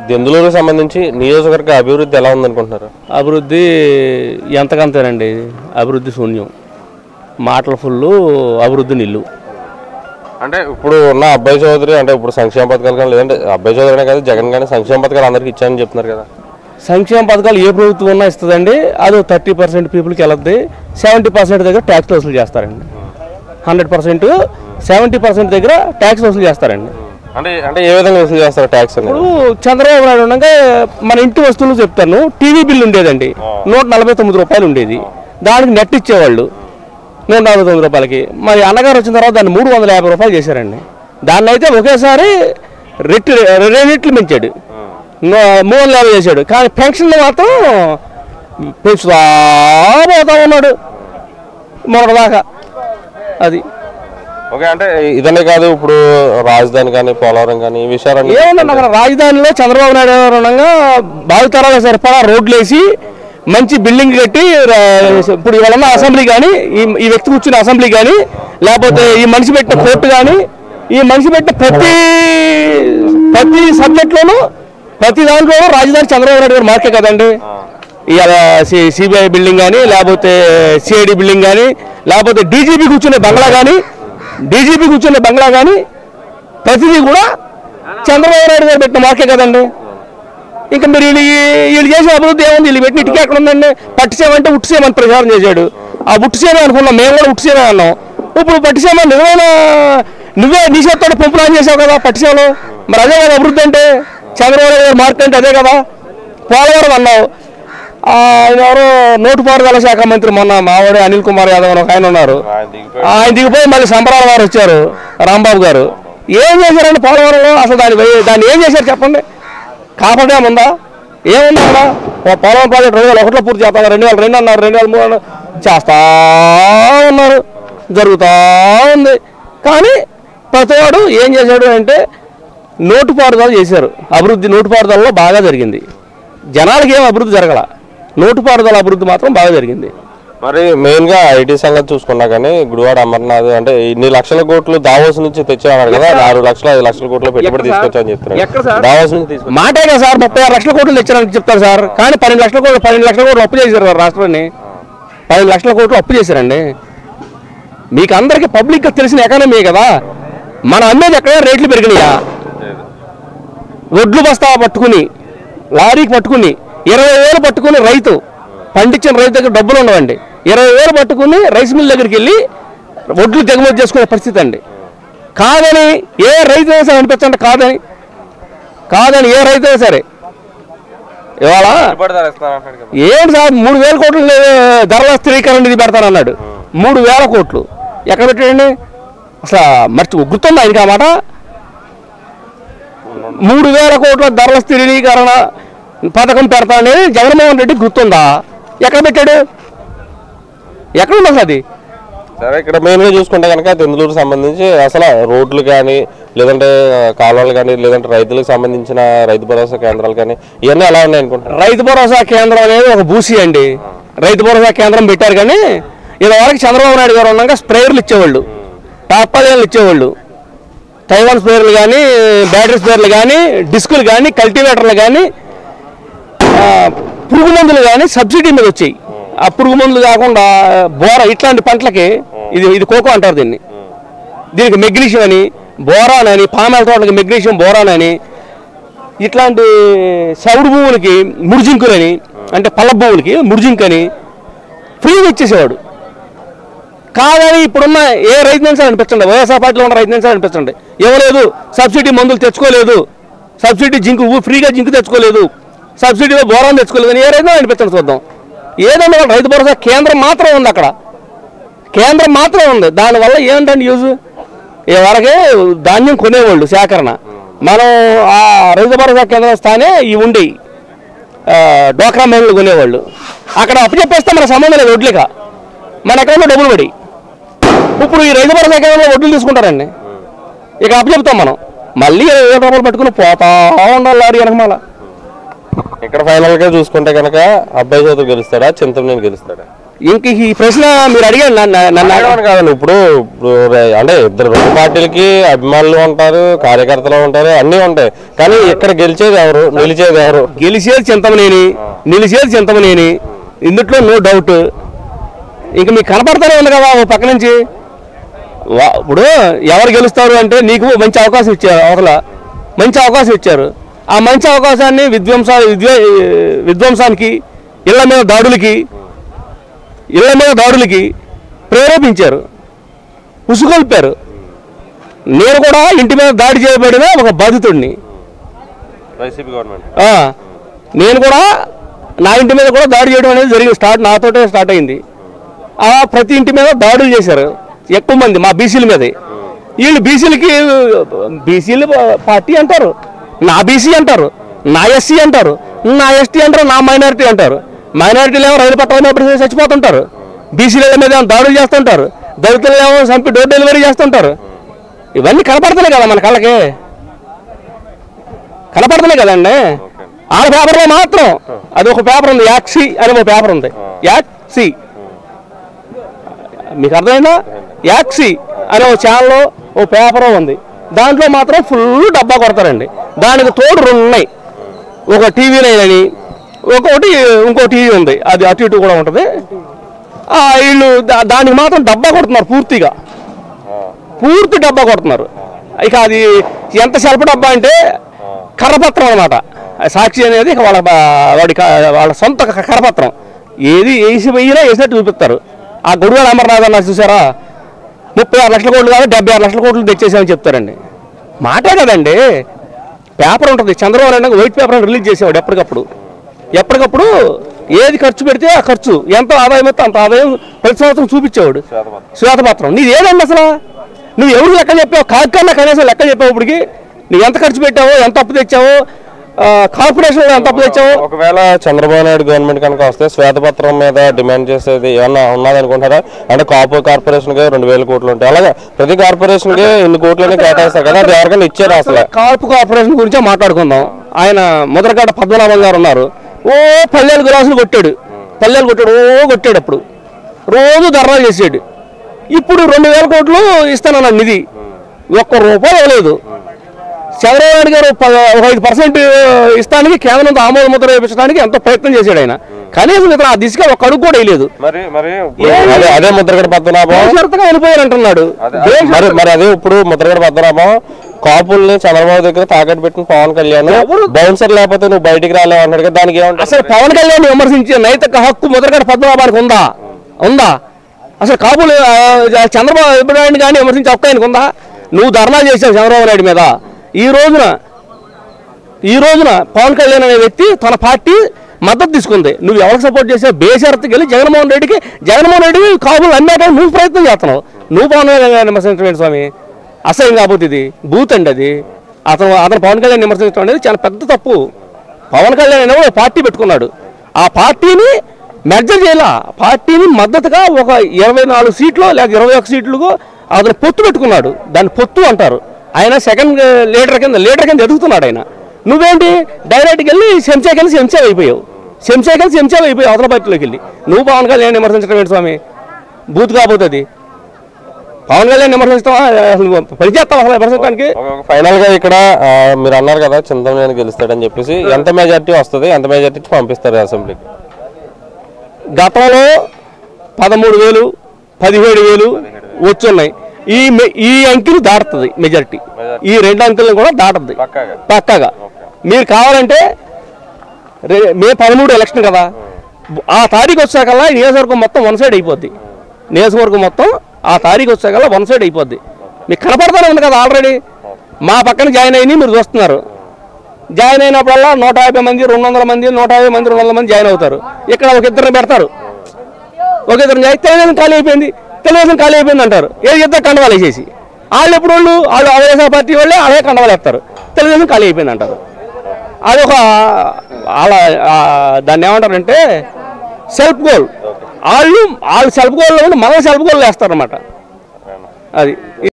దెందులూరుకు సంబంధించి నియోజకవర్గ అభివృద్ధి ఎలా ఉందనుకుంటున్నారు అభివృద్ధి ఎంతకంతేనండి అభివృద్ధి శూన్యం మాటలు ఫుల్లు అభివృద్ధి నిల్లు అంటే ఇప్పుడు ఉన్న అబ్బాయి చౌదరి అంటే ఇప్పుడు సంక్షేమ పథకాలు కానీ లేదంటే అబ్బాయి చౌదరి కాదు జగన్ కానీ సంక్షేమ పథకాలు అందరికీ ఇచ్చారని చెప్తున్నారు కదా సంక్షేమ పథకాలు ఏ ప్రభుత్వం ఉన్నా ఇస్తుందండి అది థర్టీ పర్సెంట్ పీపుల్కి వెళ్ళద్ది సెవెంటీ పర్సెంట్ దగ్గర ట్యాక్స్ వసూలు చేస్తారండి హండ్రెడ్ పర్సెంట్ సెవెంటీ పర్సెంట్ దగ్గర ట్యాక్స్ వసూలు చేస్తారండి అంటే అంటే ఏ విధంగా వసూలు చేస్తారు ట్యాక్స్ అనేది ఇప్పుడు చంద్రబాబు నాయుడు ఉండగా మన ఇంటి వస్తువులు చెప్తాను టీవీ బిల్ ఉండేదండి నూట నలభై తొమ్మిది రూపాయలు ఉండేది దానికి నెట్ ఇచ్చేవాళ్ళు నూట నలభై తొమ్మిది రూపాయలకి మరి అన్నగారు వచ్చిన తర్వాత దాన్ని మూడు వందల యాభై రూపాయలు చేశారండి దాన్ని అయితే ఒకేసారి రెట్టి రెండిట్లు పెంచాడు నూ- మూడు వందల యాభై చేశాడు కానీ పెన్షన్లు మాత్రం పెంచుతా పోతా ఉన్నాడు మొన్నటిదాకా అది ఓకే అంటే ఇదనే కాదు ఇప్పుడు రాజధాని కానీ పోలవరం కానీ ఈ విషయాలన్నీ ఏమన్నా అక్కడ రాజధానిలో చంద్రబాబు నాయుడు గారు ఉండగా భావితరాలకు సరిపడా రోడ్లు వేసి మంచి బిల్డింగ్ కట్టి రా- ఇప్పుడు ఇవాళ ఉన్న అసెంబ్లీ కానీ ఈ ఈ వ్యక్తి కూర్చున్న అసెంబ్లీ కానీ లేకపోతే ఈ మనిషి పెట్టిన కోర్టు కానీ ఈ మనిషి పెట్టిన ప్రతి ప్రతి సబ్జెక్ట్లోనూ ప్రతి దాంట్లోనూ రాజధాని చంద్రబాబు నాయుడు గారు మార్కే కదండి ఇవాళ సిబిఐ బిల్డింగ్ కానీ లేకపోతే సిఐడి బిల్డింగ్ కానీ లేకపోతే డీజీపీ కూర్చునే బంగ్లా కానీ డీజీపీ కూర్చునే బంగ్లా కానీ ప్రతిదీ కూడా చంద్రబాబు నాయుడు గారు పెట్టిన మార్కే కదండి ఇంకా మీరు వీళ్ళు వీళ్ళు చేసిన అభివృద్ధి ఏముంది వీళ్ళు పెట్టిన ఇటుక ఎక్కడ ఉందండి పట్టిసేమంటే ఉట్టుసేమని ప్రచారం చేశాడు ఆ ఉట్టుసేమే అనుకున్నాం మేము కూడా ఉట్టుసేమే అన్నాం ఇప్పుడు పట్టిసేమ నిజమైన నువ్వే నీ చేతితో పంపులు ఆన్ చేసావు కదా పట్టిసేమలో మరి అదే కదా అభివృద్ధి అంటే చంద్రబాబు నాయుడు గారి మార్క్ అంటే అదే కదా పోలవరం అన్నావు ఆ, ఆయన ఎవరో నోటుపారుదల శాఖ మంత్రి మొన్న మావాడు అనిల్ కుమార్ యాదవ్ అని ఒక ఆయన ఉన్నారు ఆయన దిగిపోయి ఆయన దిగిపోయి మళ్ళీ సంబరాల వారు వచ్చారు రాంబాబు గారు ఏం చేశారండి పోలవరంలో అసలు దాన్ని వే- దాన్ని ఏం చేశారు చెప్పండి కాపాడే ఉందా ఏముంది అక్కడ ఓ పోలవరం ప్రాజెక్ట్ రెండు వేల ఒకటిలో పూర్తి చేస్తాను రెండు వేల రెండు అన్నారు రెండు వేల మూడు అన్నారు చేస్తా ఉన్నారు జరుగుతూ ఉంది కానీ ప్రతివాడు ఏం చేశాడు అంటే నోటుపారుదల చేశారు అభివృద్ధి నోటుపారుదలలో బాగా జరిగింది జనాలకి ఏం అభివృద్ధి జరగల నోటుపారుదల అభివృద్ధి మాత్రం బాగా జరిగింది మరి మెయిన్ గా ఐటీ సంగతి చూసుకున్నా కానీ గుడివాడ అమర్నాథ్ అంటే ఇన్ని లక్షల కోట్లు దావోస్ నుంచి తెచ్చామన్నారు కదా నాలుగు లక్షల ఐదు లక్షల కోట్లు పెట్టుబడి ఎక్కడ సార్? తీసుకొచ్చా అని ఎక్కడ చెప్తున్నారు సార్? దావోస్ నుంచి తీసుకొచ్చి మాటే కదా సార్ ముప్పై ఆరు లక్షల కోట్లు తెచ్చారని చెప్తారు సార్ కానీ పన్నెండు లక్షల కోట్లు పన్నెండు లక్షల కోట్లు అప్పు చేశారు సార్ రాష్ట్రాన్ని పన్నెండు లక్షల కోట్లు అప్పు చేశారండి మీకు అందరికీ పబ్లిక్గా తెలిసిన ఎకానమీ కదా మనం అమ్మేది ఎక్కడ రేట్లు పెరిగినాయా ఒడ్లు బస్తా పట్టుకుని లారీకి పట్టుకుని ఇరవై వేలు పట్టుకుని రైతు పండించిన రైతు దగ్గర డబ్బులు ఉండవండి ఇరవై వేలు పట్టుకుని రైస్ మిల్ దగ్గరికి వెళ్ళి ఒడ్లు దిగుమతి చేసుకునే పరిస్థితి అండి కాదని ఏ రైతు అయినా సరే అనిపించండి కాదని కాదని ఏ రైతు అయినా సరే ఇవాళ పెట్టుబడి ధర ఇస్తానంటాడు కదా ఏంటి సార్ మూడు వేల కోట్లు ధరల స్థిరీకరణ ఇది పెడతానన్నాడు మూడు వేల కోట్లు ఎక్కడ పెట్టాడండి అసలు మర్చి గుర్తుందా ఆయనకి ఆ మాట మూడు వేల కోట్ల ధరల స్థిరీకరణ పథకం పెడతానని జగన్మోహన్ రెడ్డి గుర్తుందా ఎక్కడ పెట్టాడు ఎక్కడ ఉంది అసలు అది సరే ఇక్కడ మెయిన్ గా చూసుకుంటే కనుక తెందులూరు సంబంధించి అసలు రోడ్లు కానీ లేదంటే కాలువలు కానీ లేదంటే రైతులకు సంబంధించిన రైతు భరోసా కేంద్రాలు కానీ ఇవన్నీ ఎలా ఉన్నాయి అనుకుంటారు రైతు భరోసా కేంద్రం అనేది ఒక బూసి అండి రైతు భరోసా కేంద్రం పెట్టారు కానీ ఇదివరకు చంద్రబాబు నాయుడు గారు ఉన్నాక స్ప్రేయర్లు ఇచ్చేవాళ్ళు టాపాలీలు ఇచ్చేవాళ్ళు తైవాన్ స్ప్రేయర్లు కానీ బ్యాటరీ స్ప్రేయర్లు కానీ డిస్కులు కానీ కల్టివేటర్లు కానీ పురుగు మందులు కానీ సబ్సిడీ మీద వచ్చాయి ఆ పురుగు మందులు కాకుండా బోర ఇట్లాంటి పంటలకి ఇది ఇది కోకో అంటారు దీన్ని దీనికి మెగ్నీషియం అని బోరాన్ అని పామాయిల్ తోటలకి మెగ్నీషియం బోరాన్ అని ఇట్లాంటి సౌడు భూములకి ముడిజింకులని అంటే పల్ల భూములకి ముడిజింకని ఫ్రీగా ఇచ్చేసేవాడు కాదని ఇప్పుడున్న ఏ రైతు సరే అనిపించండి వైఎస్ఆర్ పార్టీలో ఉన్న రైతు సరే అనిపించండి ఇవ్వలేదు సబ్సిడీ మందులు తెచ్చుకోలేదు సబ్సిడీ జింకు ఫ్రీగా జింకు తెచ్చుకోలేదు సబ్సిడీలో బోరాన్ తెచ్చుకోలేదు అని ఏ రైతు అనిపించండి చూద్దాం ఏదైనా వాళ్ళ రైతు భరోసా కేంద్రం మాత్రం ఉంది అక్కడ కేంద్రం మాత్రమే ఉంది దానివల్ల ఏంటంటే యూజ్ వరకే ధాన్యం కొనేవాళ్ళు సేకరణ మనం ఆ రైతు భరోసా కేంద్రం స్థానే ఇవి ఉండేవి ఆ, డోక్రా మహిళలు కొనేవాళ్ళు అక్కడ అప్పచెప్పేస్తే మన సంబంధం లేదు వడ్లేక మన అకౌంట్లో డబ్బులు పడి ఇప్పుడు ఈ రైతు భరోసా కేంద్రంలో వడ్లు తీసుకుంటారండి ఇక అప్పచెప్తాం మనం మళ్ళీ ఇరవై వేల రూపాయలు పట్టుకుని పోతా ఉండాలి లారీ వెనకమాల ఇక్కడ ఫైనల్ గా చూసుకుంటే కనుక అబ్బాయి చౌదరి గెలుస్తాడా చింతమనేని గెలుస్తాడా ఇంక ఈ ప్రశ్న మీరు అడిగారు నన్ను నన్ను అడగడం కాదండి ఇప్పుడు ఇప్పుడు రే- అంటే ఇద్దరు రెండు పార్టీలకి అభిమానులు ఉంటారు కార్యకర్తలు ఉంటారు అన్నీ ఉంటాయి కానీ ఇక్కడ గెలిచేది ఎవరు నిలిచేది ఎవరు గెలిచేది చింతమనేని నిలిచేది చింతమనేని ఇందుట్లో నో డౌట్ ఇంక మీకు కనపడతానే ఉంది కదా ఓ పక్క నుంచి వా- ఇప్పుడు ఎవరు గెలుస్తారు అంటే నీకు మంచి అవకాశం ఇచ్చారు అవతల మంచి అవకాశం ఇచ్చారు ఆ మంచి అవకాశాన్ని విధ్వంస విధ్వ విధ్వంసానికి ఇళ్ల మీద దాడులకి ఇళ్ల మీద దాడులకి ప్రేరేపించారు ఉసుగొల్పారు నేను కూడా ఇంటి మీద దాడి చేయబడిన ఒక బాధితుడిని వైసీపీ గవర్నమెంట్ ఆ, నేను కూడా నా ఇంటి మీద కూడా దాడి చేయడం అనేది జరిగింది స్టార్ట్ నాతోటే స్టార్ట్ అయింది ఆ ప్రతి ఇంటి మీద దాడులు చేశారు ఎక్కువ మంది మా బీసీల మీదే వీళ్ళు బీసీలకి బీసీలు పార్టీ అంటారు నా బీసీ అంటారు నా ఎస్సీ అంటారు నా ఎస్టీ అంటారు నా మైనారిటీ అంటారు మైనారిటీలు ఏమో రైలు పట్టమైనప్పుడు చచ్చిపోతుంటారు బీసీల మీద ఏమో దాడులు చేస్తుంటారు దళితులు ఏమో చంపి డోర్ డెలివరీ చేస్తుంటారు ఇవన్నీ కనపడుతున్నాయి కదా మన కళ్ళకి కనపడుతున్నాయి కదండి ఆ పేపర్లో మాత్రం అది ఒక పేపర్ ఉంది యాక్సీ అని ఒక పేపర్ ఉంది యాక్సీ మీకు అర్థమైందా యాక్సీ అనే ఒక ఛానల్లో ఓ పేపర్ ఉంది దాంట్లో మాత్రం ఫుల్ డబ్బా కొడతారండి దానికి తోడు రెండు ఉన్నాయి ఒక టీవీ నైన్ అని ఒకటి ఇంకో టీవీ ఉంది అది అటు ఇటు కూడా ఉంటుంది ఆ, వీళ్ళు దా- దానికి మాత్రం డబ్బా కొడుతున్నారు పూర్తిగా పూర్తి డబ్బా కొడుతున్నారు ఇక అది ఎంత సెల్ఫ్ డబ్బా అంటే కరపత్రం అనమాట సాక్షి అనేది ఇక వాళ్ళ బా- వాడి క- వాళ్ళ సొంత క- కరపత్రం ఏది వేసి వెయ్యినా వేసినట్టు చూపిస్తారు ఆ గొడవల అమర్నాథ్ అన్న చూసారా ముప్పై ఆరు లక్షల కోట్లు కాదు డెబ్బై ఆరు లక్షల కోట్లు తెచ్చేసామని చెప్తారండి మాటే కదండి పేపర్ ఉంటుంది Chandrababu Naidu white paper release చేసేవాడు ఎప్పటికప్పుడు ఎప్పటికప్పుడు ఏది ఖర్చు పెడితే ఆ ఖర్చు ఎంత ఆదాయం అయితే అంత ఆదాయం ప్రతి సంవత్సరం చూపించేవాడు శ్వేతపత్రం నీది ఏదండి అసలు నువ్వు ఎవరు లెక్క చెప్పావు కాకన్నా కనీసం లెక్క చెప్పావు ఇప్పటికి నువ్వు ఎంత ఖర్చు పెట్టావో ఎంత అప్పు తెచ్చావో కార్పొరేషన్ ఎంత అప్పు తెచ్చావో ఒకవేళ చంద్రబాబు నాయుడు గవర్నమెంట్ కనుక వస్తే శ్వేతపత్రం మీద డిమాండ్ చేసేది ఏమన్నా ఉన్నది అనుకుంటారా అంటే కాపు కార్పొరేషన్ కి రెండు వేల కోట్లు ఉంటాయి అలాగే ప్రతి కార్పొరేషన్ కి ఇన్ని కోట్లని కేటాయిస్తారు కదా అది ఎవరికైనా ఇచ్చారు అసలు కాపు కార్పొరేషన్ గురించే మాట్లాడుకుందాం ఆయన ముద్రగడ్డ పద్మనాభం గారు ఉన్నారు ఓ పల్లెలు గ్లాసులు కొట్టాడు పల్లెలు కొట్టాడు ఓ కొట్టాడు అప్పుడు రోజు ధర్నా చేసాడు ఇప్పుడు రెండు వేల కోట్లు ఇస్తానన్న నిధి ఒక్క రూపాయి ఇవ్వలేదు చంద్రబాబు నాయుడు గారు ప- ఒక ఐదు పర్సెంట్ ఇస్తానికి కేంద్రంతో ఆమోద ముద్ర వేయించడానికి ఎంతో ప్రయత్నం చేశాడు ఆయన కనీసం ఇతను ఆ దిశగా ఒక అడుగు కూడా వేయలేదు మరి మరి అదే అదే ముద్రగడ పద్మనాభం బేషరతుగా వెళ్ళిపోయారు అంటున్నాడు అదే- మరి మరి అదే ఇప్పుడు ముద్రగడ పద్మనాభం కాపుల్ని చంద్రబాబు దగ్గర తాకట్టు పెట్టిన పవన్ కళ్యాణ్ బౌన్సర్ లేకపోతే నువ్వు బయటికి రాలేవు అన్నాడు కదా దానికి ఏమంటారు అసలు పవన్ కళ్యాణ్ విమర్శించే నైతిక హక్కు ముద్రగడ పద్మనాభానికి ఉందా ఉందా అసలు కాబూలు ఆ, చంద్రబాబు నాయుడు కానీ విమర్శించే హక్కు ఆయనకు ఉందా నువ్వు ధర్నా చేసావు చంద్రబాబు నాయుడు మీద ఈ రోజున ఈ రోజున పవన్ కళ్యాణ్ అనే వ్యక్తి తన పార్టీ మద్దతు తీసుకుంది నువ్వు ఎవరికి సపోర్ట్ చేసావు బేషరత్కి వెళ్ళి జగన్మోహన్ రెడ్డికి జగన్మోహన్ రెడ్డి కాబులు అమ్మేయడానికి నువ్వు ప్రయత్నం చేస్తున్నావు నువ్వు పవన్ కళ్యాణ్ విమర్శించడం స్వామి అసహ్యం కాకపోతే ఇది బూత్ అండి అది అతను అతను పవన్ కళ్యాణ్ విమర్శించడం అనేది చాలా పెద్ద తప్పు పవన్ కళ్యాణ్ అనేవాడు ఒక పార్టీ పెట్టుకున్నాడు ఆ పార్టీని మెర్జర్ చేయాల పార్టీని మద్దతుగా ఒక ఇరవై నాలుగు సీట్లు లేక ఇరవై ఒక సీట్లకు అతను పొత్తు పెట్టుకున్నాడు దాన్ని పొత్తు అంటారు ఆయన సెకండ్ లీడర్ కింద లీడర్ కింద ఎదుగుతున్నాడు ఆయన నువ్వేంటి డైరెక్ట్కి వెళ్ళి శంసే కలిసి శంసే అయిపోయావు శంసే కలిసి శంసే అయిపోయావు అవతల పార్టీలోకి వెళ్ళి నువ్వు పవన్ కళ్యాణ్ విమర్శించడం ఏంటి స్వామి బూత్ కాబోతుంది పవన్ కళ్యాణ్ విమర్శిస్తావా అసలు పని చేస్తావా అసలు విమర్శించడానికి ఫైనల్ గా ఇక్కడ ఆ, మీరు అన్నారు కదా చింతమనేని గెలుస్తాడని చెప్పేసి ఎంత మెజార్టీ వస్తుంది ఎంత మెజార్టీ ఇచ్చి పంపిస్తారు అసెంబ్లీకి గతంలో పదమూడు వేలు పదిహేడు వేలు వచ్చున్నాయి ఈ మె- ఈ అంకెలు దాటుతుంది మెజారిటీ ఈ రెండు అంకెలను కూడా దాటుతుంది పక్కాగా. పక్కాగా మీరు కావాలంటే రే- మే పదమూడు ఎలక్షన్ కదా ఆ తారీఖు వచ్చాకల్లా ఈ నియోజకవర్గం మొత్తం వన్ సైడ్ అయిపోద్ది నియోజకవర్గం మొత్తం ఆ తారీఖు వచ్చాకల్లా వన్ సైడ్ అయిపోద్ది మీకు కనపడతానే ఉంది కదా ఆల్రెడీ మా పక్కన జాయిన్ అయ్యి మీరు చూస్తున్నారు జాయిన్ అయినప్పుడల్లా నూట యాభై మంది రెండు వందల మంది నూట యాభై మంది రెండు వందల మంది జాయిన్ అవుతారు ఇక్కడ ఒక ఇద్దరిని పెడతారు ఒక ఇద్దరు జాయిన్ తెలుగుదేశం ఖాళీ అయిపోయింది తెలుగుదేశం ఖాళీ అయిపోయింది అంటారు ఏ ఇద్దరు కండవాలు వేసేసి వాళ్ళు ఎప్పుడు వాళ్ళు వాళ్ళు అవకాశ పార్టీ వాళ్ళే అదే కండవాలు వేస్తారు తెలుగుదేశం ఖాళీ అయిపోయింది అంటారు అది ఒక వాళ్ళ ఆ, దాన్ని ఏమంటారంటే సెల్ఫ్ గోల్ వాళ్ళు వాళ్ళు సెల్ఫ్ గోల్ మనం సెల్ఫ్ గోల్ వేస్తారన్నమాట అది